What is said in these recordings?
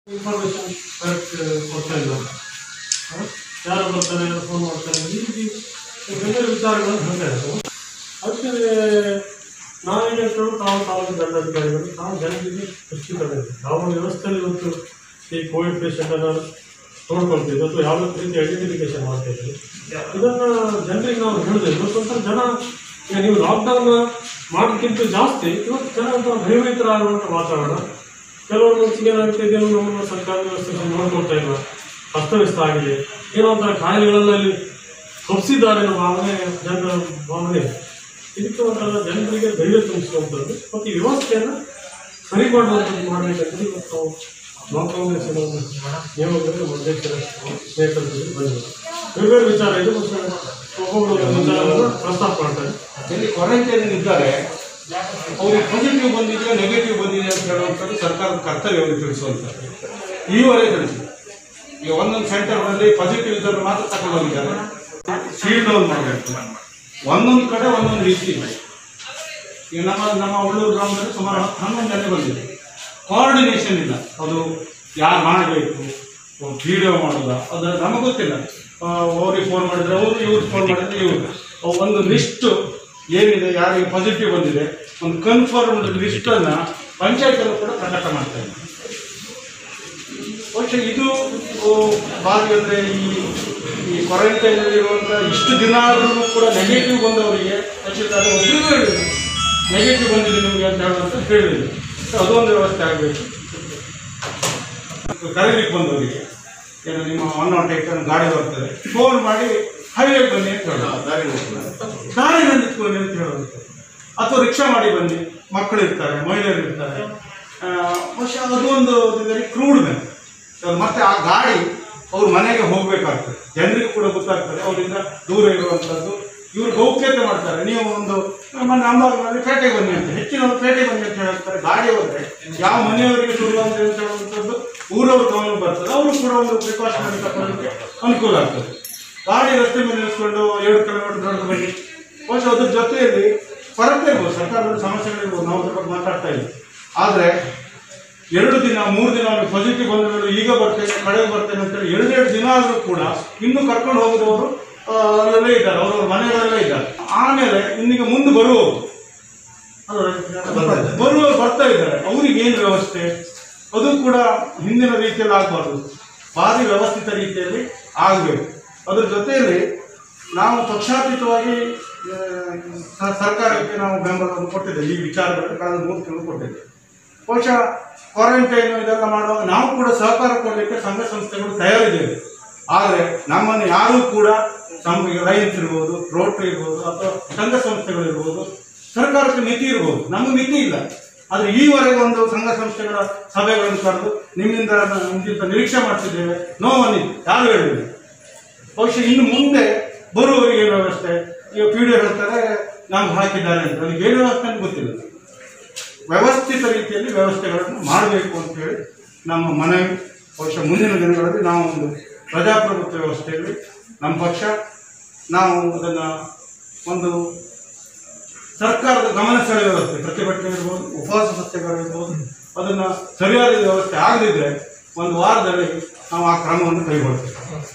Information correct ಕೊಡ್ತಾ ಇಲ್ಲ ಹ? ಯಾರು ಬರ್ತಾರೆ ಯಾರು ಫೋನ್ ಮಾಡ್ತಾರೆ ಈ ರೀತಿ ಬೇರೆ ವಿಚಾರಗಳನ್ನು ಹೇಳ್ತಾ ಇದ್ದಾರೆ ಅದಕ್ಕೆ ನಾವೇನು ಹೇಳ್ತೇವೆ ತಾವು ತಾಲೂಕು ದಂಡಾಧಿಕಾರಿಗಳು ತಾವು ಜನರಿಗೆ ದೃಷ್ಟಿಕೋನ ನಾವು ವ್ಯವಸ್ಥೆಯಲ್ಲಿ ಇವತ್ತು ಈ ಕೋವಿಡ್ ಪೇಷಂಟನ್ನು ನೋಡ್ಕೊಳ್ತೀವಿ ಅಥವಾ ಯಾವುದೇ ರೀತಿ ಐಡೆಂಟಿಫಿಕೇಶನ್ ಮಾಡ್ತಾ ಇದ್ದೀವಿ ಇದನ್ನು ಜನರಿಗೆ ನಾವು ಹೇಳಿದೆ ಇವತ್ತು ಒಂಥರ ಜನ ಈಗ ನೀವು ಲಾಕ್ಡೌನ್ ಮಾಡೋದಕ್ಕಿಂತ ಜಾಸ್ತಿ ಇವತ್ತು ಜನ ಒಂಥರ ಭಯಭೀತರಾಗುವಂಥ ವಾತಾವರಣ ಕೆಲವರು ಮನಸ್ಸಿಗೆ ಏನಾಗುತ್ತೆ ಇದೇನು ನಮ್ಮ ಸರ್ಕಾರ ವ್ಯವಸ್ಥೆ ನೋಡ್ಕೊಳ್ತಾ ಇಲ್ಲ ಅಸ್ತವ್ಯಸ್ತ ಆಗಿದೆ ಏನೋ ಒಂಥರ ಕಾಯಿಲೆಗಳೆಲ್ಲ ಇಲ್ಲಿ ಕೊಪ್ಪಿಸಿದ್ದಾರೆ ನಮ್ಮ ಭಾವನೆ ಜನರ ಭಾವನೆ ಇದಕ್ಕೆ ಒಂಥರ ಜನರಿಗೆ ಧೈರ್ಯ ತುಂಬಿಸುವಂಥದ್ದು ಮತ್ತು ಈ ವ್ಯವಸ್ಥೆಯನ್ನು ಸರಿ ಮಾಡುವಂಥದ್ದು ಮಾಡಬೇಕಂತ ಇವತ್ತು ನಾವು ಬ್ಲಾಕ್ ಕಾಂಗ್ರೆಸ್ಸಿನ ಒಂದು ನಿಯಮಗಳು ನಮ್ಮ ಅಧ್ಯಕ್ಷರ ನೇತೃತ್ವದಲ್ಲಿ ಬಂದಿದೆ ಬೇರೆ ಬೇರೆ ವಿಚಾರ ಇದೆ ಮತ್ತು ಒಬ್ಬೊಬ್ಬರು ಒಂದೊಂದು ವಿಚಾರವನ್ನು ಪ್ರಸ್ತಾಪ ಮಾಡ್ತಾರೆ ಎಲ್ಲಿ ಕ್ವಾರಂಟೈನ್ ಇದ್ದಾರೆ ಅವ್ರಿಗೆ ಪಾಸಿಟಿವ್ ಬಂದಿದೆ ನೆಗೆಟಿವ್ ಬಂದಿದೆ ಅಂತ ಹೇಳುವಂಥದ್ದು ಸರ್ಕಾರದ ಕರ್ತವ್ಯವನ್ನು ತಿಳಿಸುವಂಥದ್ದು ಈವರೆಗೆ ತಿಳಿಸಿದೆ ಈಗ ಒಂದೊಂದು ಸೆಂಟರ್ನಲ್ಲಿ ಪಾಸಿಟಿವ್ ಇದ್ದವರು ಮಾತ್ರ ತಗೊಂಡು ಹೋಗಿದ್ದಾರೆ ಸೀಲ್ ಡೌನ್ ಮಾಡಬೇಕು ಒಂದೊಂದು ಕಡೆ ಒಂದೊಂದು ರೀತಿ ಇದೆ ಈಗ ನಮ್ಮ ನಮ್ಮ ಉಳ್ಳೂರು ಗ್ರಾಮದಲ್ಲಿ ಸುಮಾರು ಹತ್ತು ಹನ್ನೊಂದು ಜನ ಬಂದಿದೆ ಕೋಆರ್ಡಿನೇಷನ್ ಇಲ್ಲ ಅದು ಯಾರು ಮಾಡಬೇಕು ವಿಡಿಯೋ ಮಾಡೋದ ಅದು ನಮಗೆ ಗೊತ್ತಿಲ್ಲ ಆ, ಅವ್ರಿಗೆ ಫೋನ್ ಮಾಡಿದ್ರೆ ಅವರು ಇವ್ರಿಗೆ ಫೋನ್ ಮಾಡಿದ್ರೆ ಇವರು ಒಂದು ಲಿಸ್ಟ್ ಏನಿದೆ ಯಾರಿಗೆ ಪಾಸಿಟಿವ್ ಬಂದಿದೆ ಒಂದು ಕನ್ಫರ್ಮ್ಡ್ ಲಿಸ್ಟನ್ನು ಪಂಚಾಯತಲ್ಲೂ ಕೂಡ ಪ್ರಕಟ ಮಾಡ್ತಾ ಇದ್ದಾರೆ ಬಹುಶಃ ಇದು ಓ, ಬಾರಿ ಅಂದರೆ ಈ ಈ ಕ್ವಾರಂಟೈನಲ್ಲಿರುವಂಥ ಇಷ್ಟು ದಿನ ಆದ್ರೂ ಕೂಡ ನೆಗೆಟಿವ್ ಬಂದವರಿಗೆ ತಹಶೀಲ್ದಾರ್ ಒಬ್ಬರಿಗೂ ಹೇಳಿದ್ರು ನೆಗೆಟಿವ್ ಬಂದಿದೆ ನಿಮಗೆ ಅಂತ ಹೇಳುವಂತ ಹೇಳಿದ್ರು ಸೊ ಅದೊಂದು ವ್ಯವಸ್ಥೆ ಆಗಬೇಕು ಕರೀಲಿಕ್ಕೆ ಬಂದವರಿಗೆ ಏನು ನಿಮ್ಮ ಒನ್ ನಾಟ್ ಏಟ್ ಗಾಡಿ ಬರ್ತದೆ ಫೋನ್ ಮಾಡಿ ಹೈವೇ ಬನ್ನಿ ಅಂತ ಹೇಳೋದು ದಾರಿನಲ್ಲಿ ನಿಂತ್ಕೊಳ್ಳಿ ಅಂತ ಹೇಳುವಂಥದ್ದು ಅಥವಾ ರಿಕ್ಷಾ ಮಾಡಿ ಬನ್ನಿ ಮಕ್ಕಳು ಇರ್ತಾರೆ ಮಹಿಳೆಯರು ಇರ್ತಾರೆ ಆ, ಬಹುಶಃ ಅದು ಒಂದು ವೆರಿ ಕ್ರೂಡ್ ಮತ್ತೆ ಆ ಗಾಡಿ ಅವ್ರ ಮನೆಗೆ ಹೋಗ್ಬೇಕಾಗ್ತದೆ ಜನರಿಗೂ ಕೂಡ ಗೊತ್ತಾಗ್ತದೆ ಅವರಿಂದ ದೂರ ಇರುವಂಥದ್ದು ಇವ್ರು ಗೌಪ್ಯತೆ ಮಾಡ್ತಾರೆ ನೀವು ಒಂದು ನಮ್ಮ ನಂಬರ್ನಲ್ಲಿ ಪೇಟೆಗೆ ಬನ್ನಿ ಅಂತ ಹೆಚ್ಚಿನವರು ಪೇಟೆಗೆ ಬನ್ನಿ ಅಂತ ಹೇಳ್ತಾರೆ ಗಾಡಿ ಹೋದ್ರೆ ಯಾವ ಮನೆಯವರಿಗೆ ಶುರು ಅಂತ ಹೇಳುವಂಥದ್ದು ಊರವ್ರ ಗಮನ ಬರ್ತದೆ ಅವರು ಕೂಡ ಒಂದು ಪ್ರಿಕಾಷನರಿ ತಗೊಳ್ಳೋದಕ್ಕೆ ಅನುಕೂಲ ಆಗ್ತದೆ ಗಾಡಿ ರಸ್ತೆ ಮೇಲೆ ನಿಲ್ಲಿಸ್ಕೊಂಡು ಏಳು ಕಿಲೋಮೀಟರ್ ದೊಡ್ಡ ಬನ್ನಿ ಬಹುಶಃ ಅದ್ರ ಜೊತೆಯಲ್ಲಿ ಕೊರತೆ ಇರ್ಬೋದು ಸರ್ಕಾರದ ಸಮಸ್ಯೆಗಳಿರ್ಬೋದು ನಾವು ಅದ್ರ ಬಗ್ಗೆ ಮಾತಾಡ್ತಾ ಇಲ್ಲ ಆದರೆ ಎರಡು ದಿನ ಮೂರು ದಿನ ಅವ್ರಿಗೆ ಪಾಸಿಟಿವ್ ಬಂದವರು ಈಗ ಬರ್ತೇನೆ ಕಡೆಗೆ ಬರ್ತೇನೆ ಅಂತೇಳಿ ಎರಡೆರಡು ದಿನ ಆದರೂ ಕೂಡ ಇನ್ನೂ ಕರ್ಕೊಂಡು ಹೋಗಿದವರು ಆ, ಅಲ್ಲಲ್ಲೇ ಇದ್ದಾರೆ ಅವ್ರವ್ರ ಮನೆಗಳಲ್ಲೇ ಇದ್ದಾರೆ ಆಮೇಲೆ ಇನ್ನೀಗ ಮುಂದೆ ಬರುವವರು ಅಲ್ವಾ? ಬರುವವರು ಬರ್ತಾ ಇದ್ದಾರೆ ಅವ್ರಿಗೆ ಏನು ವ್ಯವಸ್ಥೆ ಅದು ಕೂಡ ಹಿಂದಿನ ರೀತಿಯಲ್ಲಿ ಆಗಬಾರ್ದು ಭಾರಿ ವ್ಯವಸ್ಥಿತ ರೀತಿಯಲ್ಲಿ ಆಗಬೇಕು ಅದ್ರ ಜೊತೆಯಲ್ಲಿ ನಾವು ಪಕ್ಷಾತೀತವಾಗಿ ಆ, ಸ- ಸರ್ಕಾರಕ್ಕೆ ನಾವು ಬೆಂಬಲವನ್ನು ಕೊಟ್ಟಿದ್ದೇವೆ ಈ ವಿಚಾರಗಳಲ್ಲಿ ಕಳೆದ ಮೂರು ತಿಂಗಳು ಕೊಟ್ಟಿದ್ದೇವೆ ಬಹುಶಃ ಕ್ವಾರಂಟೈನ್ ಇದೆಲ್ಲ ಮಾಡುವಾಗ ನಾವು ಕೂಡ ಸಹಕಾರ ಕೊಡಲಿಕ್ಕೆ ಸಂಘ ಸಂಸ್ಥೆಗಳು ತಯಾರಿದ್ದೇವೆ ಆದರೆ ನಮ್ಮನ್ನು ಯಾರೂ ಕೂಡ ನಮ್ಮ ರೈನ್ಸ್ ಇರ್ಬೋದು ರೋಟ್ರಿ ಇರ್ಬೋದು ಅಥವಾ ಸಂಘ ಸಂಸ್ಥೆಗಳು ಇರ್ಬೋದು ಸರ್ಕಾರಕ್ಕೆ ಮಿತಿ ಇರ್ಬೋದು ನಮಗೆ ಮಿತಿ ಇಲ್ಲ ಆದರೆ ಈವರೆಗೆ ಒಂದು ಸಂಘ ಸಂಸ್ಥೆಗಳ ಸಭೆಗಳನ್ನು ಕರೆದು ನಿಮ್ಮಿಂದ ನಾವು ನಿಮ್ಗಿಂತ ನಿರೀಕ್ಷೆ ಮಾಡ್ತಿದ್ದೇವೆ ನೋವನ್ನಿ ಯಾರು ಹೇಳಿಲ್ಲ ಬಹುಶಃ ಇನ್ನು ಮುಂದೆ ಬರುವವರಿಗೆ ಏನು ವ್ಯವಸ್ಥೆ ಈಗ ಪಿ ಡಿ ಹೇಳ್ತಾರೆ ನಮ್ಗೆ ಹಾಕಿದ್ದಾರೆ ಅಂತ ಅವ್ರಿಗೆ ಏನು ವ್ಯವಸ್ಥೆ ಅಂತ ಗೊತ್ತಿಲ್ಲ ವ್ಯವಸ್ಥಿತ ರೀತಿಯಲ್ಲಿ ವ್ಯವಸ್ಥೆಗಳನ್ನು ಮಾಡಬೇಕು ಅಂತ ಹೇಳಿ ನಮ್ಮ ಮನವಿ ಬಹುಶಃ ಮುಂದಿನ ದಿನಗಳಲ್ಲಿ ನಾವು ಒಂದು ಪ್ರಜಾಪ್ರಭುತ್ವ ವ್ಯವಸ್ಥೆಯಲ್ಲಿ ನಮ್ಮ ಪಕ್ಷ ನಾವು ಅದನ್ನು ಒಂದು ಸರ್ಕಾರದ ಗಮನ ಸೆಳೆಯುವ ವ್ಯವಸ್ಥೆ ಪ್ರತಿಭಟನೆ ಇರ್ಬೋದು ಉಪವಾಸ ಸತ್ಯಾಗ್ರಹ ಇರ್ಬೋದು ಅದನ್ನು ಸರಿಯಾದ ವ್ಯವಸ್ಥೆ ಆಗದಿದ್ದರೆ ಒಂದು ವಾರದಲ್ಲಿ ನಾವು ಆ ಕ್ರಮವನ್ನು ಕೈಗೊಳ್ತೇವೆ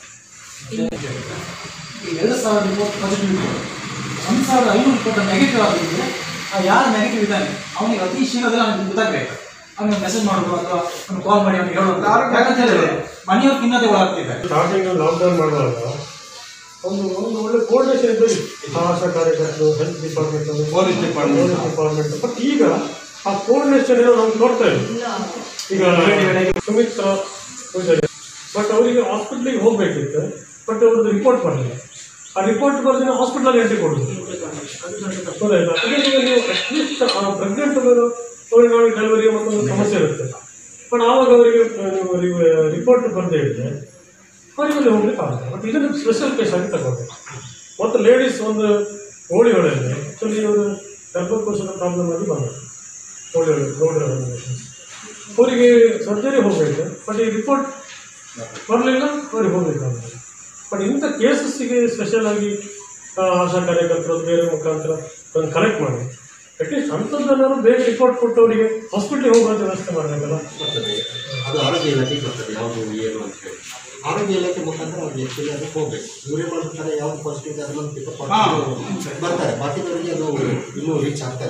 ಎರಡು ಸಾವಿರದ ಮೂವತ್ತು ಪಾಸಿಟಿವ್ ಇತ್ತು ಒಂದು ಸಾವಿರದ ಐನೂರು ಇಪ್ಪತ್ತು ನೆಗೆಟಿವ್ ಆಗಿದ್ರೆ ಆ ಯಾರು ನೆಗೆಟಿವ್ ಇದ್ದಾನೆ ಅವನಿಗೆ ಅತಿ ಶೀಘ್ರದಲ್ಲಿ ಅವನಿಗೆ ಗೊತ್ತಾಗಬೇಕು ಅವನಿಗೆ ಮೆಸೇಜ್ ಮಾಡೋದು ಅಥವಾ ಅವ್ನು ಕಾಲ್ ಮಾಡಿ ಅವನಿಗೆ ಹೇಳೋದು ಯಾಕಂತ ಹೇಳಿದ್ರೆ ಮನೆಯವ್ರು ತಿನ್ನೋದೇ ಒಳಗಾಗ್ತಿದ್ದಾರೆ ಸ್ಟಾರ್ಟಿಂಗ್ ಲಾಕ್ಡೌನ್ ಮಾಡುವಾಗ ಒಂದು ಒಂದು ಒಳ್ಳೆ ಕೋರ್ಡಿನೇಷನ್ ಇದ್ದು ಆಶಾ ಕಾರ್ಯಕರ್ತರು health department Police department. Police department but ಈಗ ಆ ಕೋರ್ಡಿನೇಷನ್ ಏನೋ ನಮ್ಗೆ ನೋಡ್ತಾ ಇಲ್ಲ ಈಗ ಸುಮಿತ್ರಾ ಪೂಜಾರಿ ಬಟ್ ಅವರಿಗೆ ಹಾಸ್ಪಿಟ್ಲಿಗೆ ಹೋಗ್ಬೇಕಿತ್ತು ಬಟ್ ಅವ್ರದ್ದು ರಿಪೋರ್ಟ್ ಬರಲಿಲ್ಲ ಆ ರಿಪೋರ್ಟ್ ಬರ್ದಿನ ಹಾಸ್ಪಿಟಲ್ ಎಂಟ್ರಿ ಕೊಡೋದು ಗೊತ್ತಾಯ್ತಾ ಅದಕ್ಕೆ ನೀವು ಅಟ್ಲೀಸ್ಟ್ ಪ್ರೆಗ್ನೆಂಟ್ ಅವ್ರಿಗೆ ನೋಡಿ ಡೆಲಿವರಿ ಮತ್ತೊಂದು ಸಮಸ್ಯೆ ಇರುತ್ತೆ ಬಟ್ ಆವಾಗ ಅವರಿಗೆ ನೀವು ರಿಪೋರ್ಟ್ ಬರದೇ ಇದ್ರೆ ಅವರಿಗೆ ಅಲ್ಲಿ ಹೋಗ್ಲಿಕ್ಕೆ ಆಗುತ್ತೆ ಬಟ್ ಇದನ್ನು ಸ್ಪೆಷಲ್ ಕೇಸ್ ಆಗಿ ತಗೋಬೇಕು ಮತ್ತು ಲೇಡೀಸ್ ಒಂದು ಹೋಳಿ ಹೊಳೆಯಲ್ಲಿ ಆ್ಯಕ್ಚುಲಿ ಇವರು ಗರ್ಭಕೋಶದ ಪ್ರಾಬ್ಲಮ್ ಆಗಿ ಬಂದರು ಹೋಳಿ ಹೊಳೆ ರೋಡ್ ಅವರಿಗೆ ಸರ್ಜರಿ ಹೋಗಬೇಕು ಬಟ್ ಈ ರಿಪೋರ್ಟ್ ಬರಲಿಲ್ಲ ಅವ್ರಿಗೆ ಹೋಗ್ಬೇಕಾಗುತ್ತೆ ಬಟ್ ಇಂಥ ಕೇಸಸ್ಸಿಗೆ ಸ್ಪೆಷಲ್ ಆಗಿ ಆ, ಆಶಾ ಕಾರ್ಯಕರ್ತರು ಬೇರೆ ಮುಖಾಂತರ ಅದನ್ನು ಕಲೆಕ್ಟ್ ಮಾಡಿ ಅಟ್ಲೀಸ್ಟ್ ಅಂಥದ್ದನ್ನಾರು ಬೇಗ ರಿಪೋರ್ಟ್ ಕೊಟ್ಟವರಿಗೆ ಹಾಸ್ಪಿಟ್ಲಿಗೆ ಹೋಗುವಂಥ ವ್ಯವಸ್ಥೆ ಮಾಡಬೇಕಲ್ಲ ಬರ್ತದೆ ಅದು ಆರೋಗ್ಯ ಇಲಾಖೆಗೆ ಬರ್ತದೆ ಯಾವುದು ಏನು ಅಂತ ಹೇಳಿ ಆರೋಗ್ಯ ಇಲಾಖೆ ಮುಖಾಂತರ ಅವ್ರಿಗೆ ಆ್ಯಕ್ಚುಲಿ ಅದಕ್ಕೆ ಹೋಗ್ಬೇಕು ಇವರೇ ಮಾಡ್ತಾರೆ ಯಾವ್ದು ಪಾಸಿಟಿವ್ ಇದೆ ಅದನ್ನೊಂದು ಪಿಕಪ್ ಬರ್ತಾರೆ ಬಾಕಿದವರಿಗೆ ಅದು ಇನ್ನೂ ರೀಚ್ ಆಗ್ತಾ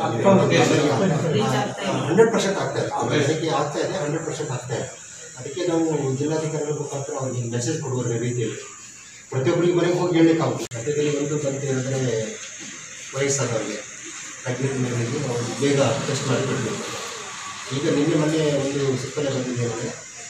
ಇದೆ ಹಂಡ್ರೆಡ್ ಪರ್ಸೆಂಟ್ ಆಗ್ತಾ ಇದೆ ಅದಕ್ಕೆ ಆಗ್ತಾ ಇದೆ ಹಂಡ್ರೆಡ್ ಪರ್ಸೆಂಟ್ ಆಗ್ತಾ ಇದೆ ಅದಕ್ಕೆ ನಾವು ಜಿಲ್ಲಾಧಿಕಾರಿಗಳ ಮುಖಾಂತರ ಅವ್ರಿಗೆ ಮೆಸೇಜ್ ಕೊಡುವ ರೀತಿಯಲ್ಲಿ ಪ್ರತಿಯೊಬ್ಬರಿಗೆ ಮನೆಗೆ ಹೋಗಿ ಹೇಳಲಿಕ್ಕಾಗುತ್ತೆ ಸದ್ಯದಲ್ಲಿ ಒಂದು ಬಂತ ಹೇಳಿದ್ರೆ ವಯಸ್ಸಾದವರಿಗೆ ಪ್ರೆಗ್ನೆಂಟ್ ಮನೆಗಳಿಗೆ ನಾವು ಬೇಗ ಟೆಸ್ಟ್ ಮಾಡಿಕೊಡ್ಬೇಕು ಈಗ ನಿನ್ನೆ ಮೊನ್ನೆ ಒಂದು ಸುತ್ತಲೇ ಬಂದಿದೆ ಅಂದರೆ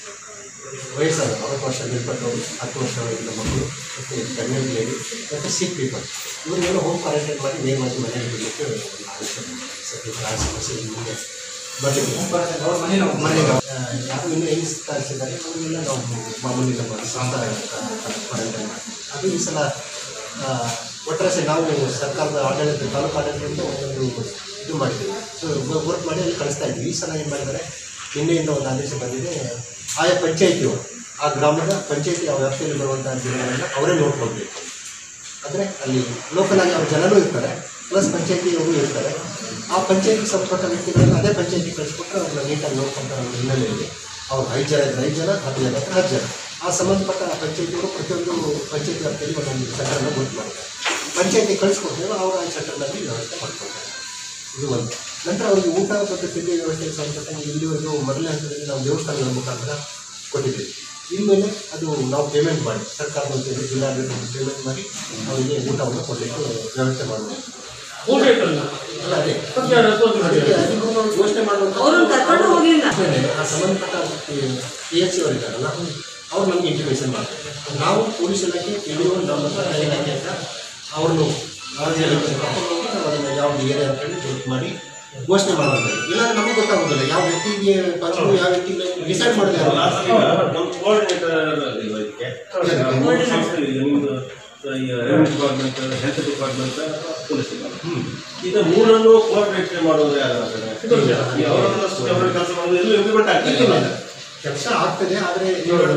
ವಯಸ್ಸಾದ ಅರವತ್ತು ವರ್ಷ ಮೇಲ್ಪಟ್ಟವರು ಹತ್ತು ವರ್ಷ ವಯಸ್ಸಿನ ಮಕ್ಕಳು ಮತ್ತು ಪ್ರೆಗ್ನೆಂಟ್ ಲೇಡಿ ಮತ್ತು ಸಿಕ್ ಪೀಪಲ್ ಇವರಿಗೆಲ್ಲ ಹೋಮ್ ಕ್ವಾರಂಟೈನ್ ಮಾಡಿ ನೇರವಾಗಿ ಮನೆಗೆ ಬಿಡಲಿಕ್ಕೆ ಒಂದು ಆದೇಶ ಸದ್ಯಕ್ಕೆ ಆ ಸಮಸ್ಯೆ ಮುಂದೆ ಬರಲಿಲ್ಲ ಅವ್ರ ಮನೆ ನಾವು ಮನೆಗೆ ಆ, ಯಾರು ಇನ್ನೂ ಹೆಂಗ್ ಕಳಿಸಿದ್ದಾರೆ ಅವರಿಗೆಲ್ಲ ನಾವು ಮಾಮೂಲಿ ನಮ್ಮ ಸ್ವಂತ ಕ್ವಾರಂಟೈನ್ ಮಾಡಿ ಅದು ಈ ಸಲ ಆ, ಒಟ್ಟಾರೆ ನಾವು ಸರ್ಕಾರದ ಆಡಳಿತ ತಾಲೂಕು ಆಡಳಿತದಿಂದ ಒಂದೊಂದು ಇದು ಮಾಡಿದ್ದೀವಿ ಸೊ ವರ್ಕ್ ಮಾಡಿ ಅಲ್ಲಿ ಕಳಿಸ್ತಾ ಇದ್ವಿ ಈ ಸಲ ಏನು ಮಾಡಿದ್ದಾರೆ ನಿನ್ನೆಯಿಂದ ಒಂದು ಆದೇಶ ಬಂದಿದೆ ಆಯಾ ಪಂಚಾಯಿತಿಯವರು ಆ ಗ್ರಾಮದ ಪಂಚಾಯಿತಿ ಆ ವ್ಯಾಪ್ತಿಯಲ್ಲಿ ಬರುವಂಥ ಜಿಲ್ಲೆಗಳನ್ನ ಅವರೇ ನೋಡ್ಕೊಳ್ಬೇಕು ಅಂದರೆ ಅಲ್ಲಿ ಲೋಕಲ್ ಆಗಿ ಅವ್ರ ಜನನೂ ಇರ್ತಾರೆ ಪ್ಲಸ್ ಪಂಚಾಯತಿಯವರು ಇರ್ತಾರೆ ಆ ಪಂಚಾಯತಿ ಸಂಬಂಧಪಟ್ಟ ವ್ಯಕ್ತಿಗಳನ್ನ ಅದೇ ಪಂಚಾಯತಿ ಕಳಿಸ್ಕೊಟ್ರೆ ಅವ್ರನ್ನ ನೀಟಾಗಿ ನೋಡ್ಕೊಂತಾರೆ ಅನ್ನೋ ಹಿನ್ನೆಲೆಯಲ್ಲಿ ಅವ್ರು ಐದು ಜನ ಇದ್ರೆ ಐದು ಜನ ಹತ್ತು ಜನ ಇದ್ರೆ ಹತ್ತು ಜನ ಆ ಸಂಬಂಧಪಟ್ಟ ಪಂಚಾಯತಿಯವರು ಪ್ರತಿಯೊಂದು ಪಂಚಾಯತಿ ವ್ಯಾಪ್ತಿಯಲ್ಲಿ ಒಂದೊಂದು ಸೆಂಟರ್ನ ಗೊತ್ತು ಮಾಡ್ತಾರೆ ಪಂಚಾಯತಿ ಕಳಿಸ್ಕೊಡ್ತೇವೆ ಅವರು ಆ ಸೆಂಟರ್ನಲ್ಲಿ ವ್ಯವಸ್ಥೆ ಮಾಡ್ಕೊಳ್ತಾರೆ ಇದು ಒಂದು ನಂತರ ಅವರಿಗೆ ಊಟ ಮತ್ತು ತಿಂಡಿ ವ್ಯವಸ್ಥೆಗೆ ಸಂಬಂಧಪಟ್ಟಂಗೆ ಇಲ್ಲಿವರೆಗೂ ಮೊದಲನೇ ಹಂತದಲ್ಲಿ ನಾವು ದೇವಸ್ಥಾನಗಳ ಮುಖಾಂತರ ಕೊಟ್ಟಿದ್ದೀವಿ ಇನ್ಮೇಲೆ ಅದು ನಾವು ಪೇಮೆಂಟ್ ಮಾಡಿ ಸರ್ಕಾರದ ವತಿಯಿಂದ ಜಿಲ್ಲಾಡಳಿತ ಪೇಮೆಂಟ್ ಮಾಡಿ ಅವರಿಗೆ ಊಟವನ್ನು ಕೊಡಲಿಕ್ಕೆ ವ್ಯವಸ್ಥೆ ಮಾಡುವುದು ಹೋಗ್ಬೇಕಲ್ಲ ಅಲ್ಲ ಅದೇ ಮತ್ತೆ ಯಾರು ಹತ್ತೋದು ಅದಕ್ಕೆ ಅಧಿಕೃತವಾಗಿ ಯೋಚನೆ ಮಾಡುವಂಥ ಅವ್ರನ್ನ ಕರ್ಕೊಂಡು ಹೋಗ್ಲಿಲ್ಲ ಆ ಸಂಬಂಧಪಟ್ಟ ಪಿ ಎಚ್ ಸಿ ಅವರು ಇದ್ದಾರಲ್ಲ ಅವ್ರು ನಮಗೆ ಇಂಟಿಮೇಷನ್ ಮಾಡ್ತಾರೆ ನಾವು ಪೊಲೀಸ್ ಇಲಾಖೆ ಪಿ ಡಿ ಒ ನಮ್ಮ ಸರ್ಕಾರ ಇಲಾಖೆ ಅಂತ ಅವ್ರನ್ನು ಕರ್ಕೊಂಡು ಹೋಗಿ ನಾವು ಅದನ್ನು ಯಾವ ಏರಿಯಾ ಅಂತೇಳಿ ಚೆಕ್ ಮಾಡಿ ಘೋಷಣೆ ಮಾಡೋದು ಇಲ್ಲಾಂದ್ರೆ ನಮಗೆ ಗೊತ್ತಾಗೋದಿಲ್ಲ ಯಾವ ವ್ಯಕ್ತಿಗೆ ಬಂದು ಯಾವ ವ್ಯಕ್ತಿಗೆ ಡಿಸೈಡ್ ಮಾಡಿದೆ ನಮ್ಮ ಕೋಆರ್ಡಿನೇಟರ್ ಇದಕ್ಕೆ ಸಂಸ್ಥೆ ಇದೆ ನಿಮ್ಮದು ಈ revenue department health department police department ಇದು ಮೂರನ್ನು ಕೋಆರ್ಡಿನೇಟ್ ಮಾಡೋದು ಯಾರು ಅವರನ್ನು ಅವರ ಕೆಲಸ ಮಾಡೋದು ಎಲ್ಲೂ ಇಂಪ್ಲಿಮೆಂಟ್ ಆಗ್ತಿಲ್ಲ ಕೆಲಸ ಆಗ್ತದೆ ಆದರೆ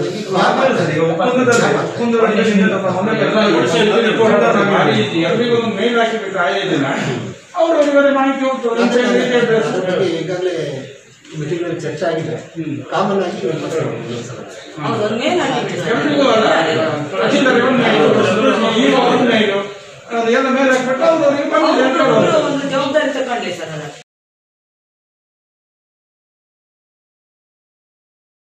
ಅದ್ರ ಬಗ್ಗೆ ಈಗಾಗಲೇ ಮೀಟಿಂಗ್ ಚರ್ಚೆ ಆಗಿದೆ ಕಾಮನ್ ಆಗಿ ಅವ್ರು ಒಂದೇ ನಾಳೆ